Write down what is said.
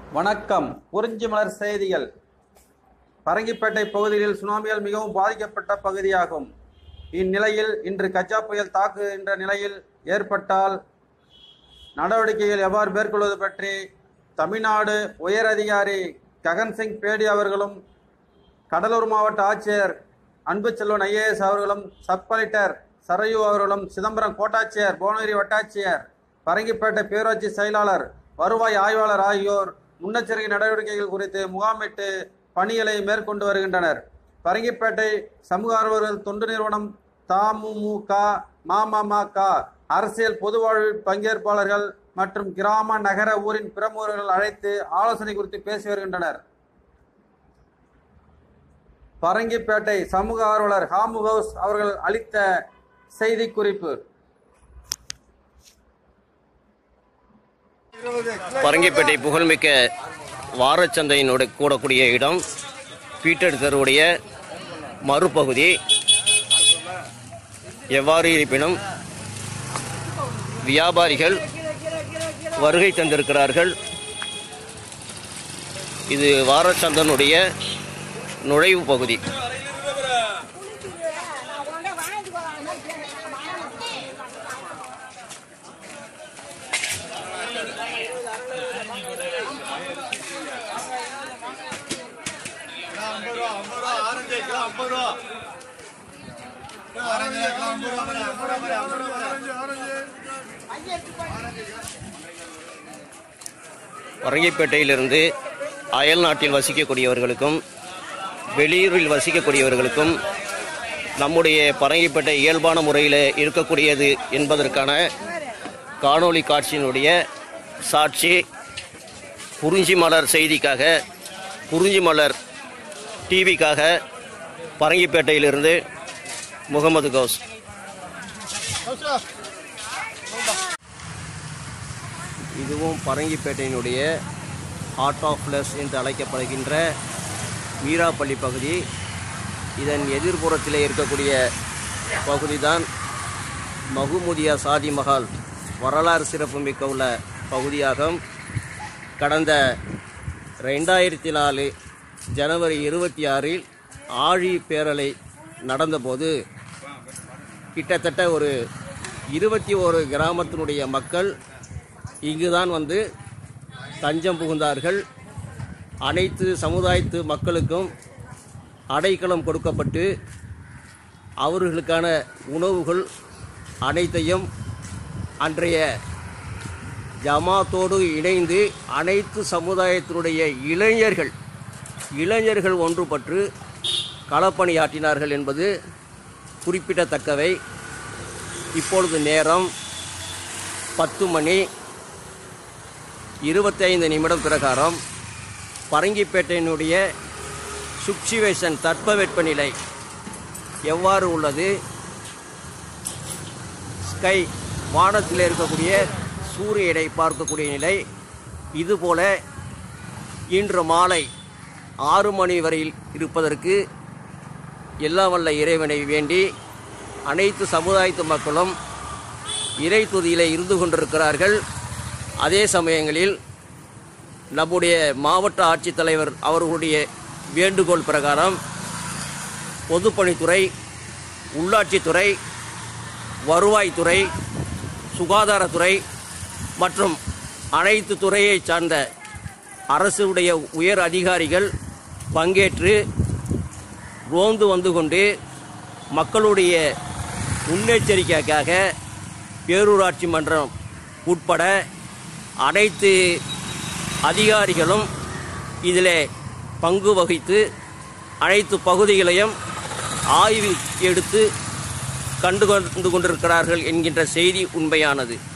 வணக்கம் குறிஞ்சி மலர் செய்திகள் பரங்கிப்பேட்டை பகுதியில் சுனாமியால் மிகவும் பாதிக்கப்பட்ட பகுதியாகும் இந்நிலையில் இன்று கஜா புயல் தாக்குகின்ற நிலையில் ஏற்பட்டால் நடவடிக்கைகள் எவ்வாறு மேற்கொள்வது பற்றி தமிழ்நாடு உயர் அதிகாரி ககன் சிங் பேடி அவர்களும் கடலூர் மாவட்ட ஆட்சியர் அன்புச்செல்வன் ஐஏஎஸ் அவர்களும் சப் கலெக்டர் சரையு அவர்களும் சிதம்பரம் கோட்டாட்சியர் புவனகிரி வட்டாட்சியர் பரங்கிப்பேட்டை பேரூராட்சி செயலாளர் வருவாய் ஆய்வாளர் ஆகியோர் முன்னெச்சரிக்கை நடவடிக்கைகள் குறித்து முகாமிட்டு பணிகளை மேற்கொண்டு வருகின்றனர் பரங்கிப்பேட்டை சமூக ஆர்வலர்கள் தொண்டு நிறுவனம் தமுமுக மமமக அரசியல் பொதுவாழ்வு பங்கேற்பாளர்கள் மற்றும் கிராம நகர ஊரின் பிரமுகர்கள் அழைத்து ஆலோசனை குறித்து பேசி வருகின்றனர் பரங்கிப்பேட்டை சமூக ஆர்வலர் ஹாமு ஹவுஸ் அவர்கள் அளித்த செய்திக்குறிப்பு பரங்கிப்பேட்டை புகழ்மிக்க வாரச்சந்தையினோட கூடக்கூடிய இடம் பீட்டர் தெருவுடைய மறுபகுதி எவ்வாறு இருப்பினும் வியாபாரிகள் வருகை தந்திருக்கிறார்கள் இது வாரச்சந்தனுடைய நுழைவு பகுதி பரங்கிப்பேட்டையிலிருந்து அயல் நாட்டில் வசிக்கக்கூடியவர்களுக்கும் வெளியூரில் வசிக்கக்கூடியவர்களுக்கும் நம்முடைய பரங்கிப்பேட்டை இயல்பான முறையில் இருக்கக்கூடியது என்பதற்கான காணொளி காட்சியினுடைய சாட்சி குறிஞ்சி மலர் செய்திக்காக குறிஞ்சி மலர் டிவிக்காக பரங்கிப்பேட்டையிலிருந்து முகமது கௌஸ் இதுவும் பரங்கிப்பேட்டையினுடைய ஹார்ட் ஆஃப் பிளஸ் என்று அழைக்கப்படுகின்ற வீராப்பள்ளி பகுதி இதன் எதிர்ப்புறத்திலே இருக்கக்கூடிய பகுதி தான் மகுமுதியா சாதி மஹால் வரலாறு சிறப்புமிக்க உள்ள பகுதியாகும் கடந்த ரெண்டாயிரத்தி நாலு ஜனவரி இருபத்தி ஆறில் ஆழி பேரலை நடந்தபோது கிட்டத்தட்ட ஒரு இருபத்தி ஒரு கிராமத்தினுடைய மக்கள் இங்குதான் வந்து தஞ்சம் புகுந்தார்கள் அனைத்து சமுதாயத்து மக்களுக்கும் அடைக்கலம் கொடுக்கப்பட்டு அவர்களுக்கான உணவுகள் அனைத்தையும் அன்றைய ஜமாத்தோடு இணைந்து அனைத்து சமுதாயத்தினுடைய இளைஞர்கள் இளைஞர்கள் ஒன்றுபட்டு களப்பணியாற்றினார்கள் என்பது குறிப்பிடத்தக்கவை இப்பொழுது நேரம் பத்து மணி இருபத்தைந்து நிமிடம் பிரகாரம் பரங்கிப்பேட்டையினுடைய சுச்சுவேஷன் தட்பவெப்பநிலை எவ்வாறு உள்ளது ஸ்கை வானத்தில் இருக்கக்கூடிய சூரியனை பார்க்கக்கூடிய நிலை இதுபோல இன்று மாலை ஆறு மணி வரையில் இருப்பதற்கு எல்லாம் வல்ல இறைவனை வேண்டி அனைத்து சமுதாயத்து மக்களும் இறை துதியிலே இருந்து கொண்டிருக்கிறார்கள் அதே சமயங்களில் நம்முடைய மாவட்ட ஆட்சித்தலைவர் அவர்களுடைய வேண்டுகோள் பிரகாரம் பொதுப்பணித்துறை உள்ளாட்சித்துறை வருவாய்த்துறை சுகாதாரத்துறை மற்றும் அனைத்து துறையை சார்ந்த அரசுடைய உயர் அதிகாரிகள் பங்கேற்று ரோந்து வந்து கொண்டு மக்களுடைய முன்னெச்சரிக்கைக்காக பேரூராட்சி மன்றம் உட்பட அனைத்து அதிகாரிகளும் இதில் பங்கு வகித்து அனைத்து பகுதிகளையும் ஆய்வு எடுத்து கண்டு கொண்டு கொண்டிருக்கிறார்கள் என்கின்ற செய்தி உண்மையானது